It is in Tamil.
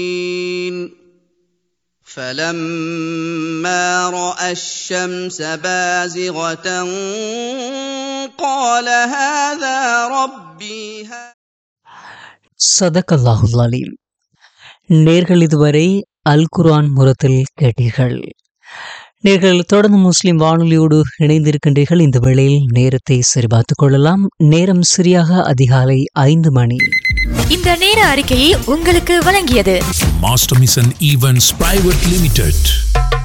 فلما راى الشمس بازغه قال هذا ربي சதகல்லாஹுல் அலீம் நேர்கள் இதுவரை அல் குர்ஆன் முரத்தில் கேட்டீர்கள் நேர்கள் தொடர்ந்து முஸ்லிம் வானொலியோடு இணைந்திருக்கின்றீர்கள் இந்த வேளையில் நேரத்தை சரிபார்த்துக் கொள்ளலாம் நேரம் சரியாக அதிகாலை ஐந்து மணி இந்த நேர அறிக்கையை உங்களுக்கு வழங்கியது Master Mission Events Private Limited.